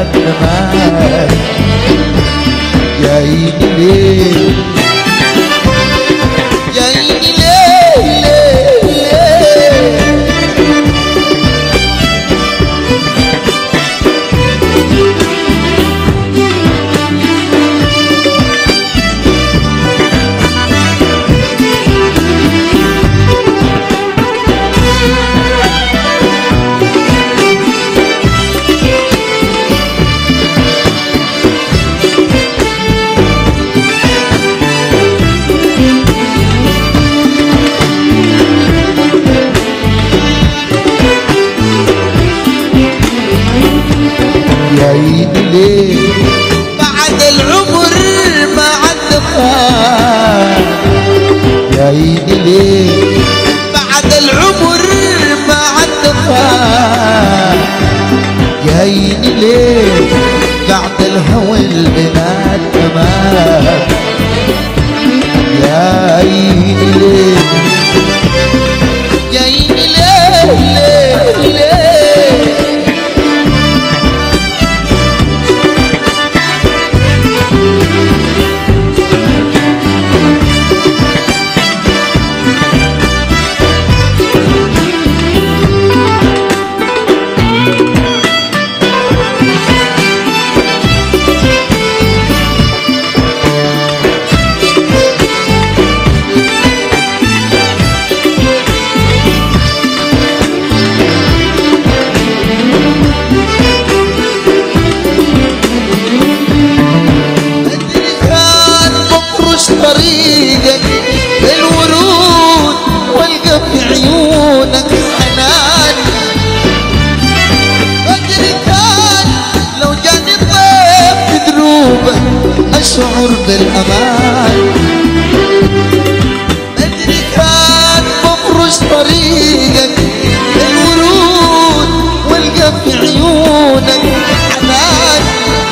نمات يا عيني ليه يا عيني ليه ليه ليه يا عيني ليه بعد العمر ما عاد خان يا عيني ليه بعد العمر ما عاد خان يا عيني ليه بعد الهوى البنات كمان يا عيني ليه يا عيني ليه ليه ليه أدري كان مفروش طريقك بالورود والقى في عيونك حنان أدري كان لو جاني ضيف في دروبك أشعر بالأمان أدري كان مفروش طريقك بالورود والقى في عيونك حنان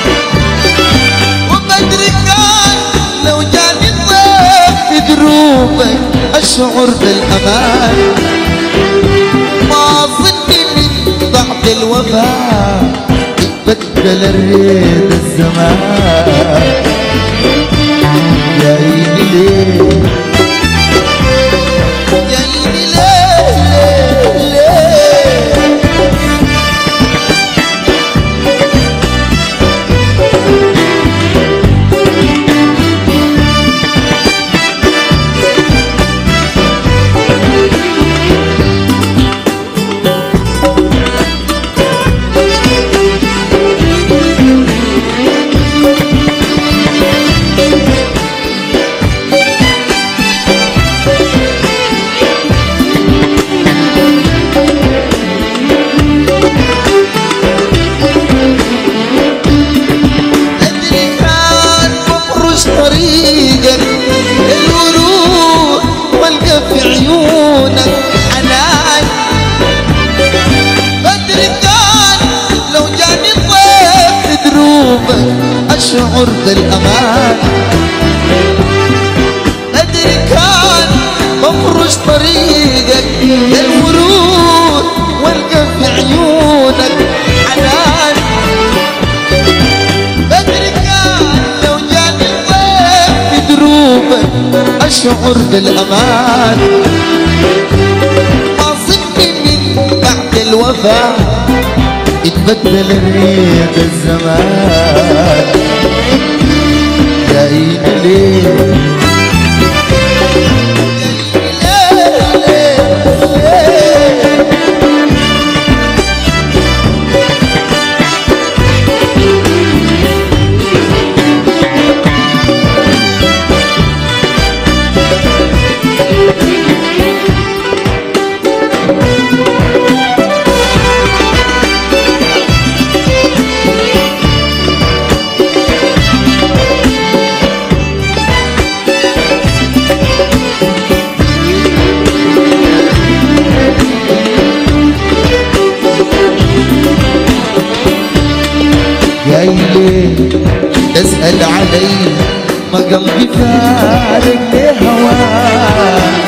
وبدري كان لو جاني الضيف في دروبك اشعر بالامان ما ظني من بعد الوفاء بدل الريد الزمان يا عيني ليه يا عيني ليه ليه ليه أدري كان مفروش طريقك الورود والقى في عيونك حنان أدري كان لو جاني ضيف في دروبك أشعر بالأمان أدري كان مفروش طريقك الورود والقى في عيونك حنان بدري كان لو جاني الضيف في دروبك اشعر بالامان ما ظني من بعد الوفاء اتبدل الريد الزمان يا عيني ليه يا عيني ليه ليه ليه جاي ليه تسأل علي ما قلبي فارق لهواك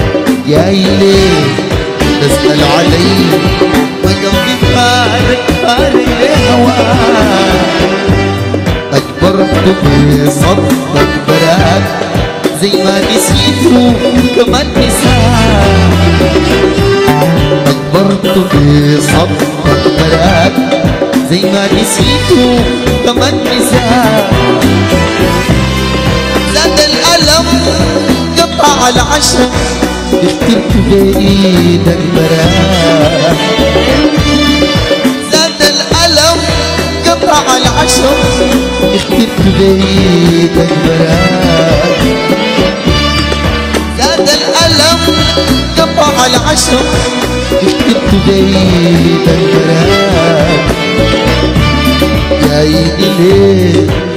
جاي ليه تسأل علي ما قلبي فارق فارق لهواك أجبرت بصدق براك زي ما نسيته كمان نساك أجبرت بصدق براك زي ما نسيته كمان نساك زاد الألم قطع العشم اخترت بإيدك براك زاد الألم قطع العشم اخترت بإيدك براك زاد الألم قطع العشم اخترت بإيدك براك يا عيني ليه